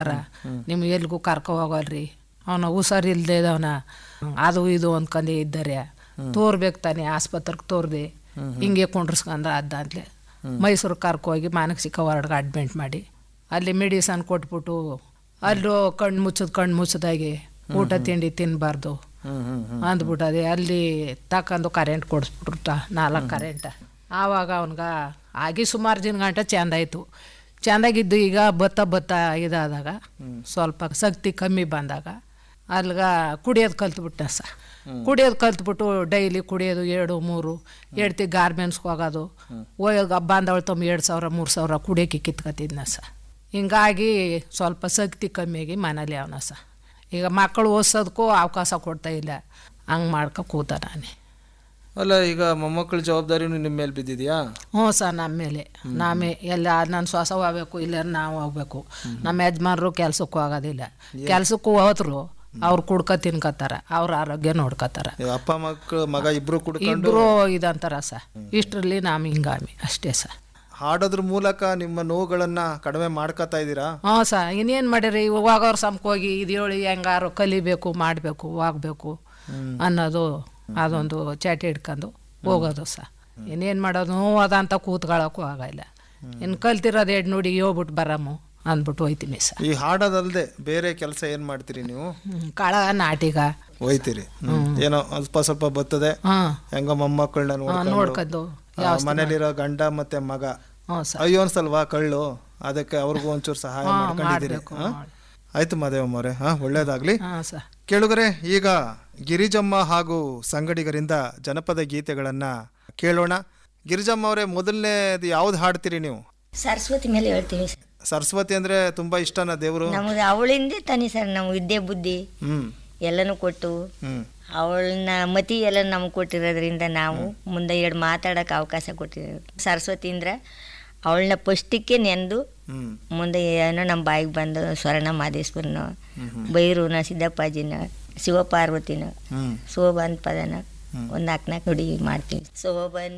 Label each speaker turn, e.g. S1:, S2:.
S1: ಬಿಟ್ರ ನಿಮ್ಗೆ ಎಲ್ಗೂ ಕರ್ಕೊ ಹೋಗಲ್ರಿ ಅವನ ಹುಷಾರಿಲ್ದೆ ಅವನ ಅದು ಇದು ಅಂದ್ಕೊಂಡೆ ಇದ್ದಾರೆ ತೋರ್ಬೇಕು ತಾನೆ ಆಸ್ಪತ್ರೆಗೆ ತೋರ್ದೆ ಹಿಂಗೆ ಕುಂಡ್ರಸ್ಕೊಂಡ್ರೆ ಅದಂತ್ಲೆ ಮೈಸೂರಿಗೆ ಕರ್ಕೋಗಿ ಮಾನಸಿಕ ವಾರ್ಡ್ಗೆ ಅಡ್ಮಿಂಟ್ ಮಾಡಿ ಅಲ್ಲಿ ಮೆಡಿಸನ್ ಕೊಟ್ಬಿಟ್ಟು ಅಲ್ಲೂ ಕಣ್ಣು ಮುಚ್ಚದ ಕಣ್ಣು ಮುಚ್ಚದಾಗಿ ಊಟ ತಿಂಡಿ ತಿನ್ನಬಾರ್ದು
S2: ಹ್ಮ್ ಹ್ಮ್ ಹ್ಮ್
S1: ಅಂದ್ಬಿಟ್ಟದೆ ಅಲ್ಲಿ ತಕೊಂಡು ಕರೆಂಟ್ ಕೊಡಿಸ್ಬಿಟ್ರು ನಾಲ್ಕು ಕರೆಂಟ್ ಆವಾಗ ಅವನ್ಗ ಆಗಿ ಸುಮಾರು ದಿನ ಗಂಟೆ ಚೆಂದ ಆಯಿತು ಚೆಂದಾಗಿದ್ದು ಈಗ ಬತ್ತ ಬತ್ತ ಇದಾದಾಗ ಸ್ವಲ್ಪ ಶಕ್ತಿ ಕಮ್ಮಿ ಬಂದಾಗ ಅಲ್ಗ ಕುಡಿಯೋದು ಕಲ್ತ್ಬಿಟ್ಟೆ ಸ ಕುಡಿಯೋದು ಕಲ್ತ್ಬಿಟ್ಟು ಡೈಲಿ ಕುಡಿಯೋದು ಎರಡು ಮೂರು ಎಡ್ತಿ ಗಾರ್ಮೆಂಟ್ಸ್ಗೆ ಹೋಗೋದು ಹೋಗೋದು ಬಂದವಳು ತಮ್ಮ ಎರಡು ಸಾವಿರ ಮೂರು ಸಾವಿರ ಕುಡಿಯೋಕೆ ಕಿತ್ಕೊತಿದ್ನ ಸ ಹಿಂಗಾಗಿ ಸ್ವಲ್ಪ ಶಕ್ತಿ ಕಮ್ಮಿಯಾಗಿ ಮನೇಲಿ ಅವನ ಸ ಈಗ ಮಕ್ಕಳು ಓದಿಸೋದಕ್ಕೂ ಅವಕಾಶ ಕೊಡ್ತಾ ಇಲ್ಲ ಹಂಗೆ ಮಾಡ್ಕೊ ಕೂತ ನಾನೇ
S2: ಅಲ್ಲ ಈಗ ಮೊಮ್ಮಕ್ಕಳ ಜವಾಬ್ದಾರಿನೂ ನಿಮ್ಮ ಮೇಲೆ ಬಿದ್ದಿದ್ಯಾ
S1: ಹ್ಞೂ ಸರ್ ನಮ್ಮ ಮೇಲೆ ನಾಮೇ ಎಲ್ಲ ನನ್ನ ಶ್ವಾಸ ಹೋಗ್ಬೇಕು ಇಲ್ಲ ನಾವು ಹೋಗ್ಬೇಕು ನಮ್ಮ ಯಜಮಾನ್ರು ಕೆಲ್ಸಕ್ಕೂ ಆಗೋದಿಲ್ಲ ಕೆಲ್ಸಕ್ಕೂ ಹೋದ್ರು ಅವ್ರು ಕುಡ್ಕೊ ತಿನ್ಕೋತಾರ ಅವ್ರ ಆರೋಗ್ಯ ನೋಡ್ಕೋತಾರ
S2: ಈ ಅಪ್ಪ ಮಕ್ಕಳು ಮಗ ಇಬ್ರು ಕುಡ್ಕೊಂಡು
S1: ಇಬ್ರು ಇದಂತಾರ ಸ ಇಷ್ಟರಲ್ಲಿ ನಾವು ಹಿಂಗಾಮಿ ಅಷ್ಟೇ ಸ
S2: ಹಾಡೋದ್ರ ಮೂಲಕ ನಿಮ್ಮ ನೋವುಗಳನ್ನ ಕಡಿಮೆ ಮಾಡ್ಕೊತಾ ಇದ್ದೀರಾ
S1: ಹ್ಞೂ ಸ ಇನ್ನೇನು ಮಾಡಿರಿ ಹೋಗೋರು ಸಮಕೋಗಿ ಇದು ಹೇಳಿ ಹೆಂಗಾರು ಕಲಿಬೇಕು ಮಾಡಬೇಕು ಹೋಗ್ಬೇಕು ಅನ್ನೋದು ಅದೊಂದು ಚಾಟಿ ಹಿಡ್ಕೊಂಡು ಹೋಗೋದು ಸ ಇನ್ನೇನು ಮಾಡೋದು ನೋವಾದಂತ ಕೂತ್ಕೊಳ್ಳೋಕ್ಕೂ ಆಗಲ್ಲ ಇನ್ನು ಕಲ್ತಿರೋದು ಎರಡು ನೋಡಿ ಹೋಗ್ಬಿಟ್ಟು ಬರಮ್ಮು ಅಂದ್ಬಿಟ್ಟು ಹೋಯ್ತೀನಿ ಸ
S2: ಈ ಹಾಡೋದಲ್ದೆ ಬೇರೆ ಕೆಲಸ ಏನ್ ಮಾಡ್ತೀರಿ ನೀವು
S1: ಹ್ಮ್, ಕಳ ನಾಟಿಗ
S2: ಹೋಯ್ತೀರಿ ಏನೋ ಸ್ವಲ್ಪ ಸ್ವಲ್ಪ ಬರ್ತದೆ
S1: ಹಾಂ
S2: ಹೆಂಗೋ ಮೊಮ್ಮಕ್ಕಳನ್ನ ನೋಡ್ಕೊಂಡು
S1: ನೋಡ್ಕೊಂಡು
S2: ಆ, ಮನೇಲಿರೋ ಗಂಡ ಮತ್ತೆ ಮಗ
S1: ಹ್ಞೂ ಸ
S2: ಅಯ್ಯೋ ಅನ್ಸಲ್ವಾ ಕಳ್ಳು ಅದಕ್ಕೆ ಅವ್ರಿಗೂ ಒಂಚೂರು ಸಹಾಯ ಮಾಡ್ಕೊಂಡಿದ್ದೀರಿ
S1: ಮಾಡ್ಬೇಕು,
S2: ಹಾ?
S1: ಮಾಡಿ.
S2: ಆಯ್ತು ಮಾದೇವಮ್ಮವ್ರೆ ಹಾ ಒಳ್ಳೇದಾಗ್ಲಿ
S1: ಹಾಂ ಸ
S2: ಕೇಳುಗರೆ ಈಗ ಗಿರಿಜಮ್ಮ ಹಾಗೂ ಸಂಗಡಿಗರಿಂದ ಜನಪದ ಗೀತೆಗಳನ್ನ ಕೇಳೋಣ ಗಿರಿಜಮ್ಮ ಅವರೇ ಮೊದಲನೇದು ಯಾವ್ದು ಹಾಡ್ತೀರಿ ನೀವು
S3: ಸರಸ್ವತಿ ಮೇಲೆ ಹೇಳ್ತೀವಿ ಸರ್
S2: ಸರಸ್ವತಿ ಅಂದ್ರೆ ತುಂಬಾ ಇಷ್ಟನಾ ದೇವ್ರು
S3: ನಮಗೆ ಅವಳಿಂದೇ ತಾನೇ ಸರ್ ನಾವು ವಿದ್ಯೆ ಬುದ್ಧಿ
S2: ಹ್ಮ್
S3: ಎಲ್ಲನೂ ಕೊಟ್ಟು
S2: ಹ್ಮ್
S3: ಅವಳನ್ನ ಮತಿ ಎಲ್ಲ ನಮ್ಗೆ ಕೊಟ್ಟಿರೋದ್ರಿಂದ ನಾವು ಮುಂದೆ ಎರಡು ಮಾತಾಡೋಕೆ ಅವಕಾಶ ಕೊಟ್ಟಿರೋದು ಸರಸ್ವತಿ ಅಂದ್ರೆ ಅವಳನ್ನ ಫಸ್ಟಿಕ್ಕೆ ನೆಂದು
S2: ಹ್ಮ್
S3: ಮುಂದೆ ಏನೋ ನಮ್ಮ ಬಾಯಿಗೆ ಬಂದು ಸ್ವರ್ಣ ಮಾದೇಶ್ವರನ ಬೈರೂನ ಸಿದ್ದಪ್ಪಾಜಿನ ಶಿವಪಾರ್ವತಿನ
S2: ಹ್ಮ್
S3: ಶೋಭಾನ್ ಪದನ ಒಂದು ನಾಲ್ಕು ನಾಲ್ಕು ನುಡಿ ಮಾಡ್ತೀವಿ ಶೋಭನ್